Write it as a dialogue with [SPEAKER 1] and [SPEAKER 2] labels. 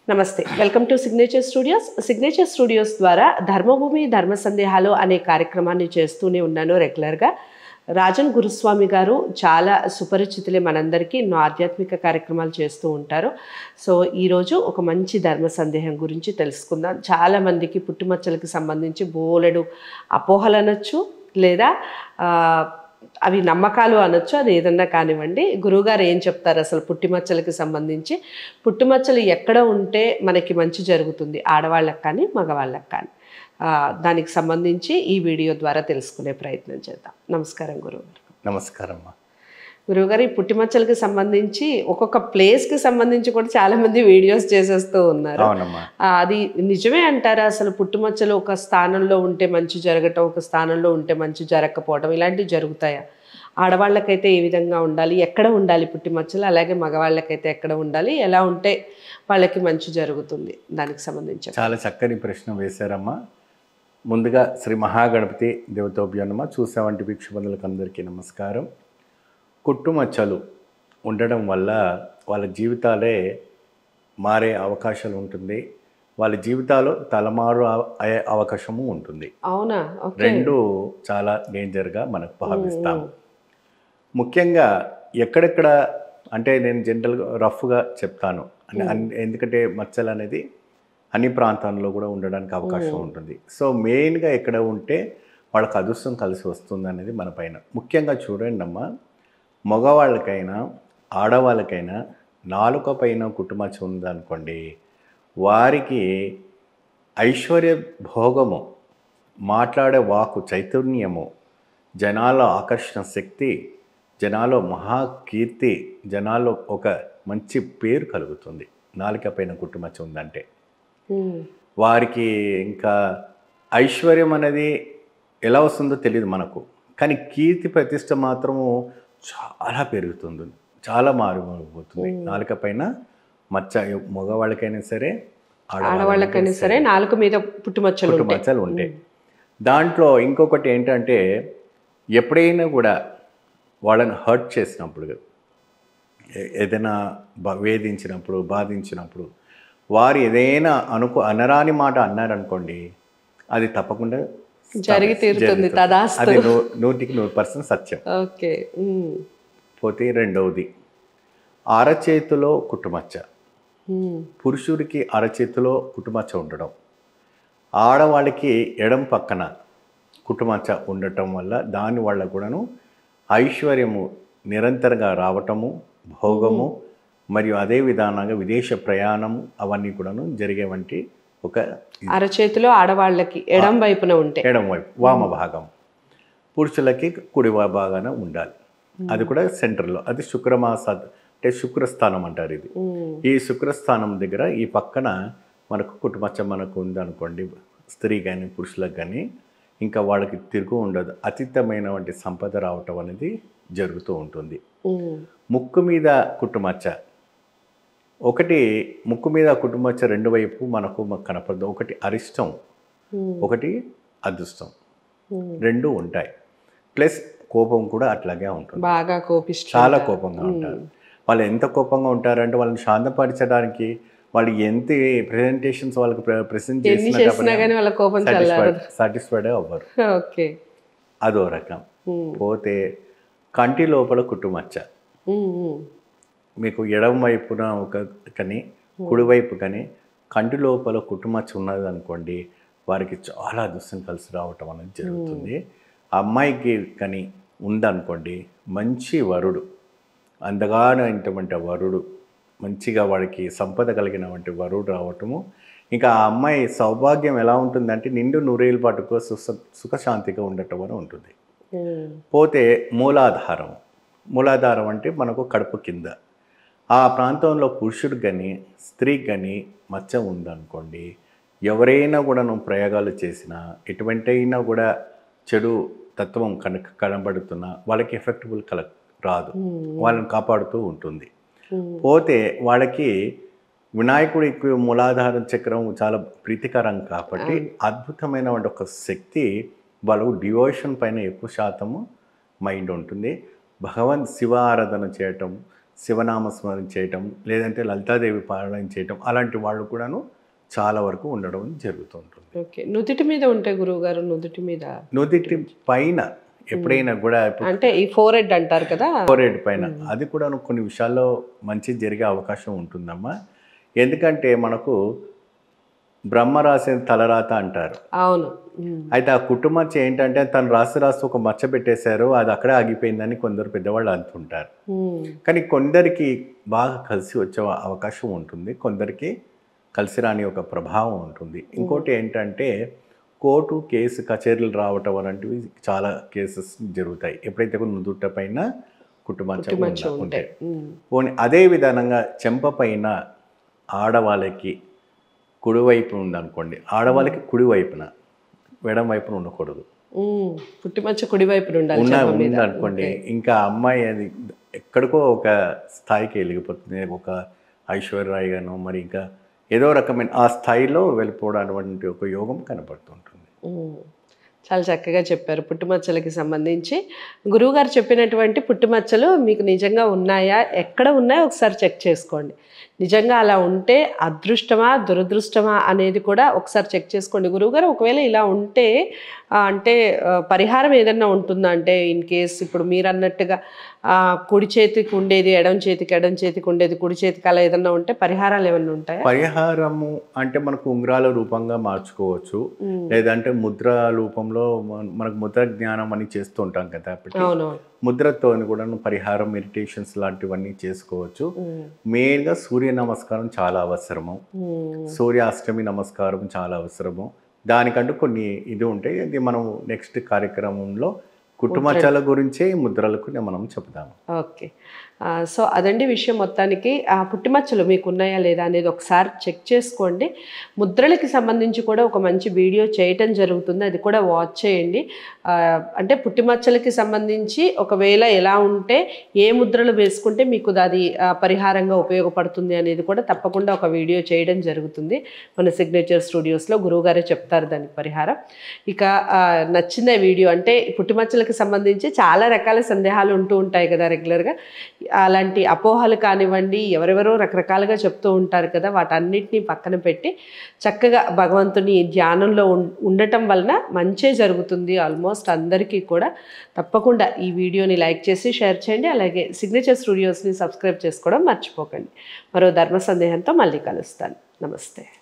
[SPEAKER 1] నమస్తే welcome to signature studios signature studios ద్వారా ధర్మభూమి ధర్మ సందేహాలు అనే కార్యక్రమాన్ని చేస్తూనే ఉన్నాను రెగ్యులర్గా రాజన్ గురుస్వామి గారు చాలా సుపరిచితులే మనందరికీ ఎన్నో ఆధ్యాత్మిక కార్యక్రమాలు చేస్తూ ఉంటారు సో ఈరోజు ఒక మంచి ధర్మ సందేహం గురించి తెలుసుకుందాం చాలామందికి పుట్టుమచ్చలకి సంబంధించి బోలెడు అపోహలు అనొచ్చు లేదా ఆ, అవి నమ్మకాలు అనొచ్చు అది ఏదన్నా కానివ్వండి గురువుగారు ఏం చెప్తారు అసలు పుట్టిమచ్చలకి సంబంధించి పుట్టుమచ్చలు ఎక్కడ ఉంటే మనకి మంచి జరుగుతుంది ఆడవాళ్ళకి కానీ మగవాళ్ళకి కానీ ఆ, దానికి సంబంధించి ఈ వీడియో ద్వారా తెలుసుకునే ప్రయత్నం చేద్దాం నమస్కారం గురువుగారు
[SPEAKER 2] నమస్కారం అమ్మా
[SPEAKER 1] గురువుగారు ఈ పుట్టిమచ్చలకి సంబంధించి ఒక్కొక్క ప్లేస్కి సంబంధించి కూడా చాలామంది వీడియోస్ చేసేస్తూ ఉన్నారు
[SPEAKER 2] అవునమ్మా
[SPEAKER 1] ఆ, అది నిజమే అంటారా అసలు పుట్టుమచ్చలు ఒక స్థానంలో ఉంటే మంచి జరగటం ఒక స్థానంలో ఉంటే మంచి జరగకపోవడం ఇలాంటివి జరుగుతాయా ఆడవాళ్ళకైతే ఏ విధంగా ఉండాలి ఎక్కడ ఉండాలి పుట్టిమచ్చలు అలాగే మగవాళ్ళకైతే ఎక్కడ ఉండాలి ఎలా ఉంటే వాళ్ళకి మంచి జరుగుతుంది దానికి సంబంధించి
[SPEAKER 2] చాలా చక్కని ప్రశ్న వేశారమ్మా ముందుగా శ్రీ మహాగణపతి దేవతోభ్యన్నమ చూసావంటి భిక్షుబంధులకు అందరికీ నమస్కారం కుట్టుమచ్చలు ఉండడం వల్ల వాళ్ళ జీవితాలే మారే అవకాశాలు ఉంటుంది వాళ్ళ జీవితాలు తలమారు అవ- అయ్యే అవకాశము ఉంటుంది
[SPEAKER 1] అవునా ఓకే
[SPEAKER 2] రెండు చాలా డేంజర్గా మనకు భావిస్తాము ముఖ్యంగా ఎక్కడెక్కడ అంటే నేను జనరల్గా రఫ్గా చెప్తాను అన్- అన్- ఎందుకంటే మచ్చలు అనేది అన్ని ప్రాంతాల్లో కూడా ఉండడానికి అవకాశం ఉంటుంది సో మెయిన్గా ఎక్కడ ఉంటే వాళ్ళకి అదృష్టం కలిసి వస్తుంది అనేది మన పైన ముఖ్యంగా చూడండి అమ్మా మగవాళ్ళకైనా ఆడవాళ్ళకైనా నాలుక పైన కుటుంబచ్చ ఉందనుకోండి వారికి ఐశ్వర్య భోగము మాట్లాడే వాకు చైతన్యము జనాల ఆకర్షణ శక్తి జనాల్లో మహాకీర్తి జనాల్లో ఒక మంచి పేరు కలుగుతుంది నాలుక పైన కుటుంబచ్చ ఉందంటే
[SPEAKER 1] ఉమ్,
[SPEAKER 2] వారికి ఇంకా ఐశ్వర్యం అనేది ఎలా వస్తుందో తెలియదు మనకు కానీ కీర్తి ప్రతిష్ట మాత్రము చాలా పెరుగుతుంది చాలా మారిపోతుంది నాలుక పైన మచ్చ మగవాళ్ళకైనా సరే
[SPEAKER 1] ఆడవాళ్ళకైనా సరే నాలుగు మీద పుట్టుమచ్చలు ఉంటాయి
[SPEAKER 2] మచ్చలు ఉంటాయి దాంట్లో ఇంకొకటి ఏంటంటే ఎప్పుడైనా కూడా వాళ్ళని హర్ట్ చేసినప్పుడు ఏ- ఏదైనా బ- వేధించినప్పుడు బాధించినప్పుడు వారు ఏదైనా అనుకో అనరాని మాట అన్నారనుకోండి అది తప్పకుండా
[SPEAKER 1] జరిగి తీరుతుంది
[SPEAKER 2] జరుగుతుంది.
[SPEAKER 1] తదాస్తు
[SPEAKER 2] అది నూ- నూటికి నూరు పర్సెంట్ సత్యం
[SPEAKER 1] ఓకే ఉమ్,
[SPEAKER 2] పోతే రెండవది అరచేతిలో కుట్టుమచ్చ
[SPEAKER 1] ఉమ్,
[SPEAKER 2] పురుషుడికి అరచేతిలో కుటుంబచ్చ ఉండడం ఆడవాళ్ళకి ఎడం పక్కన కుటుంబచ్చ ఉండటం వల్ల దాని వల్ల కూడాను ఐశ్వర్యము నిరంతరంగా రావటము భోగము మరియు అదే విధానంగా విదేశ ప్రయాణము అవన్నీ కూడాను జరిగే వంటి ఒక
[SPEAKER 1] అరచేతిలో ఆడవాళ్ళకి ఎడం వైపున ఉంటే
[SPEAKER 2] ఎడం వైపు వామ భాగం పురుషులకి కుడి వా- భాగాన ఉండాలి అది కూడా సెంటర్లో అది శుక్రమాస అంటే శుక్రస్థానం అంటారు ఇది
[SPEAKER 1] ఉమ్,
[SPEAKER 2] ఈ శుక్రస్థానం దగ్గర ఈ పక్కన మనకు కుటుంబచ్చ మనకు ఉందనుకోండి స్త్రీ కానీ పురుషులకు కానీ ఇంకా వాళ్ళకి తిరుగు ఉండదు అతీతమైనటువంటి సంపద రావటం అనేది జరుగుతూ ఉంటుంది
[SPEAKER 1] ఉమ్,
[SPEAKER 2] ముక్కు మీద కుటుంబచ్చ ఒకటి ముక్కు మీద కుటుంబచ్చ రెండు వైపు మనకు మాకు కనపడదు ఒకటి అరిష్టం
[SPEAKER 1] ఉమ్,
[SPEAKER 2] ఒకటి అదృష్టం
[SPEAKER 1] ఉమ్.
[SPEAKER 2] రెండు ఉంటాయి ప్లస్ కోపం కూడా అట్లాగే ఉంటుంది
[SPEAKER 1] బాగా కోపిస్తారు
[SPEAKER 2] చాలా కోపంగా ఉంటారు వాళ్ళు ఎంత కోపంగా ఉంటారంటే వాళ్ళని శాంతపరచడానికి వాళ్ళు ఎంత ప్రెజెంటేషన్స్ వాళ్ళకి ప్రెసెంట్
[SPEAKER 1] ఎన్ని చేసినా కానీ వాళ్ళ కోపం చల్లారదు
[SPEAKER 2] సాటిస్ఫైడ్ అవ్వరు
[SPEAKER 1] ఓకే
[SPEAKER 2] అదో రకం
[SPEAKER 1] ఉమ్,
[SPEAKER 2] పోతే కంటి లోపల కుటుంబచ్చ
[SPEAKER 1] ఉమ్, ఉమ్,
[SPEAKER 2] మీకు ఎడమ వైపున ఒక కానీ కుడివైపు కానీ కంటి లోపల కుటుంబచ్చ ఉన్నది అనుకోండి వారికి చాలా అదృష్టం కలిసి రావటం అనేది జరుగుతుంది ఆ అమ్మాయికి కానీ ఉందనుకోండి మంచి వరుడు అందగానైనటువంటి వరుడు మంచిగా వాడికి సంపద కలిగినటువంటి వరుడు రావటము ఇంకా ఆ అమ్మాయి సౌభాగ్యం ఎలా ఉంటుందంటే నిండు నూరేళ్ళ పాటుకు సుఖ సుఖశాంతిగా ఉండటం అని ఉంటుంది
[SPEAKER 1] ఉమ్,
[SPEAKER 2] పోతే మూలాధారం మూలాధారం అంటే మనకు కడుపు కింద ఆ ప్రాంతంలో పురుషుడికి కానీ స్త్రీకి కానీ మచ్చ ఉందనుకోండి ఎవరైనా కూడా నువ్వు ప్రయోగాలు చేసినా ఎటువంటి అయినా కూడా చెడు తత్వం కనుక కనబడుతున్నా వాళ్ళకి ఎఫెక్టబుల్ కల రాదు వాళ్ళని కాపాడుతూ ఉంటుంది
[SPEAKER 1] ఉమ్,
[SPEAKER 2] పోతే వాళ్ళకి వినాయకుడికి మూలాధార చక్రం చాలా ప్రీతికరం కాబట్టి అద్భుతమైన ఒక శక్తి వాళ్ళకు డివోషన్ పైన ఎక్కువ శాతము మైండ్ ఉంటుంది భగవంత్ శివ ఆరాధన చేయటం శివనామ స్మరణ చేయటం లేదంటే లలితాదేవి పారాయణ చేయటం అలాంటి వాళ్ళు కూడాను చాలా వరకు ఉండడం జరుగుతుంటుంది
[SPEAKER 1] ఓకే నుదుటి మీద ఉంటే గురువు గారు నుదుటి మీద
[SPEAKER 2] నుదిటి పైన ఎప్పుడైనా కూడా ఇప్పుడు
[SPEAKER 1] అంటే ఈ ఫోర్ హెడ్ అంటారు కదా
[SPEAKER 2] ఫోరెడ్ పైన అది కూడా కొన్ని విషయాల్లో మంచి జరిగే అవకాశం ఉంటుందమ్మా ఎందుకంటే మనకు బ్రహ్మ రాసిన తలరాత అంటారు
[SPEAKER 1] అవును ఉమ్.
[SPEAKER 2] అయితే ఆ కుటుంబం ఏంటంటే తను రాసి రాసి ఒక మచ్చ పెట్టేశారు అది అక్కడే ఆగిపోయిందని కొందరు పెద్దవాళ్ళు అంటుంటారు
[SPEAKER 1] ఉమ్.
[SPEAKER 2] కానీ కొందరికి బాగా కలిసి వచ్చే అవకాశం ఉంటుంది కొందరికి కలిసి రాని ఒక ప్రభావం ఉంటుంది ఇంకోటి ఏంటంటే కోర్టు కేసు కచేరీలు రావటం అలాంటివి చాలా కేసెస్ జరుగుతాయి ఎప్పుడైతే నుదుట పైన కుటుంబం
[SPEAKER 1] మచ్చ ఉంటాయి ఉమ్.
[SPEAKER 2] పోనీ అదే విధానంగా చెంప పైన ఆడవాళ్ళకి కుడివైపు ఉందనుకోండి ఆడవాళ్ళకి కుడివైపున ఎడం వైపున ఉండకూడదు
[SPEAKER 1] ఉమ్. పుట్టిమచ్చ కుడి వైపున ఉండాలి
[SPEAKER 2] ఉన్న
[SPEAKER 1] చెంప మీద.
[SPEAKER 2] ఉందనుకోండి ఇంకా అమ్మాయి అది ఎక్కడికో ఒక స్థాయికి వెళ్ళిపోతుంది ఒక ఐశ్వర్యరాయ్ గాను మరి ఇంకా ఏదో రకమైన ఆ స్థాయిలో వెళ్ళిపోవడం ఒక యోగం కనపడుతుంటుంది
[SPEAKER 1] ఉమ్. చాలా చక్కగా చెప్పారు పుట్టుమచ్చలకి సంబంధించి గురువుగారు చెప్పినటువంటి పుట్టుమచ్చలు మీకు నిజంగా ఉన్నాయా ఎక్కడ ఉన్నాయో ఒకసారి చెక్ చేసుకోండి నిజంగా అలా ఉంటే అదృష్టమా దురదృష్టమా అనేది కూడా ఒకసారి చెక్ చేసుకోండి గురువుగారు ఒకవేళ ఇలా ఉంటే ఆ, అంటే ఆ, పరిహారం ఏదన్నా ఉంటుందా అంటే ఇన్ కేస్ ఇప్పుడు మీరు అన్నట్టుగా ఆ, కుడి చేతికి ఉండేది ఎడం చేతికి ఎడం చేతికి ఉండేది కుడి చేతికి అలా ఏదన్నా ఉంటే పరిహారాలు ఏమన్నా ఉంటాయా
[SPEAKER 2] పరిహారము అంటే మనకు ఉంగరాల రూపంగా మార్చుకోవచ్చు
[SPEAKER 1] ఉమ్.
[SPEAKER 2] లేదంటే ముద్ర రూపంలో మన- మనకు ముద్ర జ్ఞానం అని చేస్తూ ఉంటాం కదా కాబట్టి
[SPEAKER 1] అవునవును
[SPEAKER 2] ముద్రతో కూడా పరిహారం మెడిటేషన్స్ లాంటివన్నీ చేసుకోవచ్చు
[SPEAKER 1] ఉమ్.
[SPEAKER 2] మెయిన్గా సూర్య నమస్కారం చాలా అవసరము
[SPEAKER 1] ఉమ్.
[SPEAKER 2] సూర్యాష్టమి నమస్కారం చాలా అవసరము దానికంటూ కొన్ని ఇది ఉంటాయి ఇది మనం నెక్స్ట్ కార్యక్రమంలో కుటుంబాచాల గురించే ఈ ముద్రలకు మనం చెప్తాము
[SPEAKER 1] ఓకే ఆ, సో అదండి విషయం మొత్తానికి ఆ పుట్టిమచ్చలు మీకు ఉన్నాయా లేదా అనేది ఒకసారి చెక్ చేసుకోండి ముద్రలకి సంబంధించి కూడా ఒక మంచి వీడియో చేయటం జరుగుతుంది అది కూడా వాచ్ చేయండి ఆ, అంటే పుట్టిమచ్చలకి సంబంధించి ఒకవేళ ఎలా ఉంటే ఏ ముద్రలు వేసుకుంటే మీకు అది ఆ, పరిహారంగా ఉపయోగపడుతుంది అనేది కూడా తప్పకుండా ఒక వీడియో చేయడం జరుగుతుంది మన సిగ్నేచర్ స్టూడియోస్లో గురువుగారే చెప్తారు దానికి పరిహారం ఇక ఆ, నచ్చిందే వీడియో అంటే ఈ పుట్టిమచ్చలకి సంబంధించి చాలా రకాల సందేహాలు ఉంటూ ఉంటాయి కదా రెగ్యులర్గా అలాంటి అపోహలు కానివ్వండి ఎవరెవరో రకరకాలుగా చెప్తూ ఉంటారు కదా వాటన్నిటిని పక్కన పెట్టి చక్కగా భగవంతుని ధ్యానంలో ఉం- ఉండటం వలన మంచే జరుగుతుంది ఆల్మోస్ట్ అందరికీ కూడా తప్పకుండా ఈ వీడియోని లైక్ చేసి షేర్ చేయండి అలాగే సిగ్నేచర్ స్టూడియోస్ని సబ్స్క్రైబ్ చేసుకోవడం మర్చిపోకండి మరో ధర్మ సందేహంతో మళ్ళీ కలుస్తాను నమస్తే